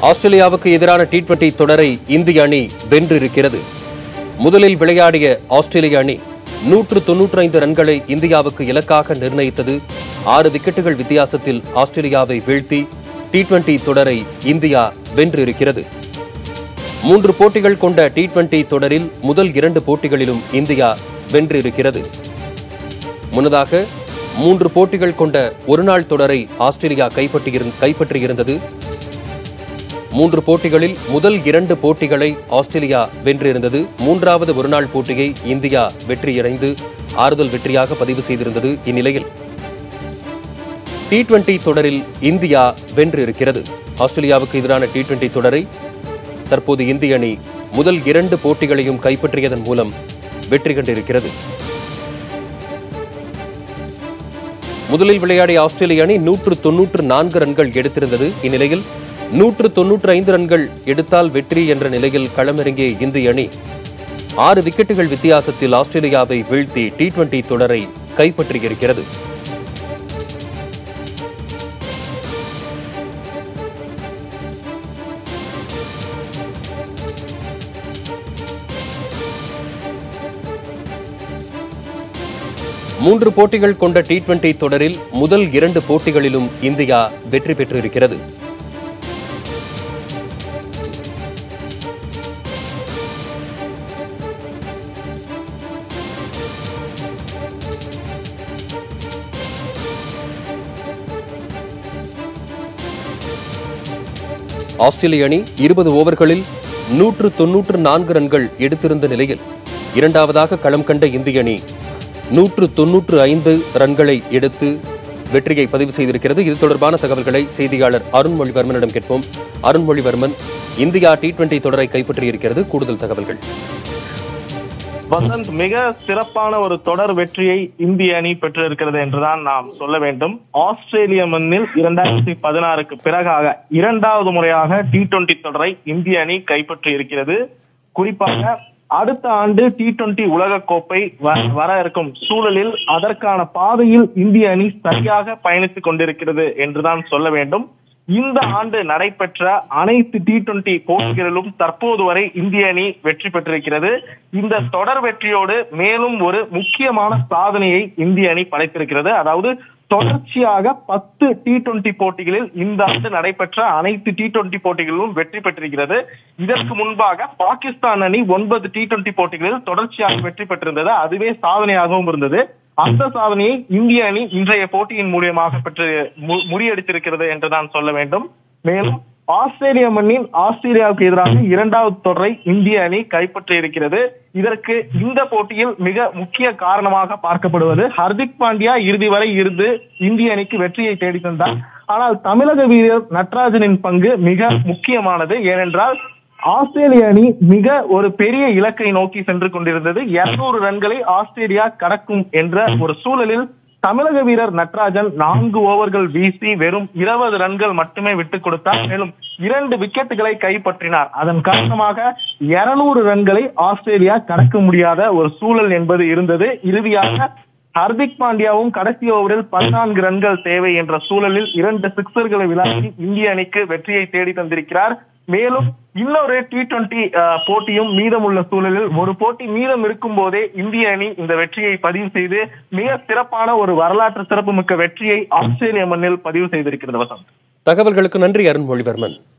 ஆஸ்திரேலியாவுக்கு எதிரான D twenty தொடரை இந்திய அணி வென்றிருக்கிறது முதலில் விளையாடிய ஆஸ்திரேலிய அணி நூற்று தொன்னூற்றி ஐந்து ரன்களை இந்தியாவுக்கு இலக்காக நிர்ணயித்தது ஆறு விக்கெட்டுகள் வித்தியாசத்தில் ஆஸ்திரேலியாவை வீழ்த்தி டி டுவெண்டி தொடரை இந்தியா வென்றிருக்கிறது மூன்று போட்டிகள் கொண்ட டி டுவெண்டி தொடரில் முதல் இரண்டு போட்டிகளிலும் இந்தியா வென்றிருக்கிறது முன்னதாக மூன்று போட்டிகள் கொண்ட ஒருநாள் தொடரை ஆஸ்திரேலியா கைப்பற்றியிருந்- கைப்பற்றியிருந்தது மூன்று போட்டிகளில் முதல் இரண்டு போட்டிகளை ஆஸ்திரேலியா வென்றிருந்தது மூன்றாவது ஒருநாள் போட்டியை இந்தியா வெற்றியடைந்து ஆறுதல் வெற்றியாக பதிவு செய்திருந்தது இந்நிலையில் டி டுவெண்டி தொடரில் இந்தியா வென்றிருக்கிறது ஆஸ்திரேலியாவுக்கு எதிரான டி டுவெண்டி தொடரை தற்போது இந்திய அணி முதல் இரண்டு போட்டிகளையும் கைப்பற்றியதன் மூலம் வெற்றி கண்டிருக்கிறது முதலில் விளையாடிய ஆஸ்திரேலிய அணி நூற்று தொன்னூற்று நான்கு ரன்கள் எடுத்திருந்தது இந்நிலையில் நூற்று தொன்னூற்று ஐந்து ரன்கள் எடுத்தால் வெற்றி என்ற நிலையில் களமிறங்கிய இந்திய அணி ஆறு விக்கெட்டுகள் வித்தியாசத்தில் ஆஸ்திரேலியாவை வீழ்த்தி டி டுவெண்டி தொடரை கைப்பற்றியிருக்கிறது மூன்று போட்டிகள் கொண்ட டி டுவெண்டி தொடரில் முதல் இரண்டு போட்டிகளிலும் இந்தியா வெற்றி பெற்றிருக்கிறது ஆஸ்திரேலிய அணி இருபது ஓவர்களில் நூற்று தொன்னூற்று நான்கு ரன்கள் எடுத்திருந்த நிலையில் இரண்டாவதாக களம் கண்ட இந்திய அணி நூற்று தொன்னூற்று ஐந்து ரன்களை எடுத்து வெற்றியை பதிவு செய்திருக்கிறது இது தொடர்பான தகவல்களை செய்தியாளர் அருண்மொழிவர்மனிடம் கேட்போம் அருண்மொழிவர்மன் இந்தியா டி டுவெண்டி தொடரை கைப்பற்றியிருக்கிறது கூடுதல் தகவல்கள் வசந்த் மிக சிறப்பான ஒரு தொடர் வெற்றியை இந்திய அணி பெற்றிருக்கிறது என்றுதான் நாம் சொல்ல வேண்டும் ஆஸ்திரேலிய மண்ணில் இரண்டாயிரத்தி பதினாறுக்கு பிறகாக இரண்டாவது முறையாக டி டுவெண்டி தொடரை இந்திய அணி கைப்பற்றி இருக்கிறது குறிப்பாக அடுத்த ஆண்டு டி டுவெண்டி உலகக்கோப்பை வ- வர இருக்கும் சூழலில் அதற்கான பாதையில் இந்திய அணி சரியாக பயணித்துக் கொண்டிருக்கிறது என்றுதான் சொல்ல வேண்டும் இந்த ஆண்டு நடைபெற்ற அனைத்து டி டுவெண்டி போட்டிகளிலும் தற்போது வரை இந்திய அணி வெற்றி பெற்றிருக்கிறது இந்த தொடர் வெற்றியோடு மேலும் ஒரு முக்கியமான சாதனையை இந்திய அணி படைத்திருக்கிறது அதாவது தொடர்ச்சியாக பத்து டி டுவெண்டி போட்டிகளில் இந்த ஆண்டு நடைபெற்ற அனைத்து டி டுவெண்டி போட்டிகளிலும் வெற்றி பெற்றிருக்கிறது இதற்கு முன்பாக பாகிஸ்தான் அணி ஒன்பது டி டுவெண்டி போட்டிகளில் தொடர்ச்சியாக வெற்றி பெற்றிருந்தது அதுவே சாதனையாகவும் இருந்தது அந்த சாதனையை இந்திய அணி இன்றைய போட்டியின் மூலியமாக பெற்று மு- முறியடித்திருக்கிறது என்று நான் சொல்ல வேண்டும் மேலும் ஆஸ்திரேலிய மண்ணில் ஆஸ்திரேலியாவுக்கு எதிராக இரண்டாவது தொடரை இந்திய அணி கைப்பற்றி இருக்கிறது இதற்கு இந்த போட்டியில் மிக முக்கிய காரணமாக பார்க்கப்படுவது ஹர்திக் பாண்டியா இறுதி வரை இருந்து இந்திய அணிக்கு வெற்றியை தேடி தந்தார் ஆனால் தமிழக வீரர் நட்ராஜனின் பங்கு மிக முக்கியமானது ஏனென்றால் ஆஸ்திரேலிய அணி மிக ஒரு பெரிய இலக்கை நோக்கி சென்று கொண்டிருந்தது 200 ரன்களை ஆஸ்திரேலியா கடக்கும் என்ற ஒரு சூழலில் தமிழக வீரர் நட்ராஜன் நான்கு ஓவர்கள் வீசி வெறும் இருபது ரன்கள் மட்டுமே விட்டுக் கொடுத்தார் மேலும் இரண்டு விக்கெட்டுகளை கைப்பற்றினார் அதன் காரணமாக 200 ரன்களை ஆஸ்திரேலியா கடக்க முடியாத ஒரு சூழல் என்பது இருந்தது இறுதியாக ஹர்திக் பாண்டியாவும் கடைசி ஓவரில் பதினான்கு ரன்கள் தேவை என்ற சூழலில் இரண்டு சிக்சர்களை விளாசி இந்திய அணிக்கு வெற்றியை தேடி தந்திருக்கிறார் மேலும் இன்னொரு டி டுவெண்டி போட்டியும் மீதமுள்ள சூழலில் ஒரு போட்டி மீதம் இருக்கும் போதே இந்திய அணி இந்த வெற்றியை பதிவு செய்து மிக சிறப்பான ஒரு வரலாற்று சிறப்புமிக்க வெற்றியை ஆஸ்திரேலிய மண்ணில் பதிவு செய்திருக்கிறது வசந்த் தகவல்களுக்கு நன்றி அருண்மொழிவர்மன்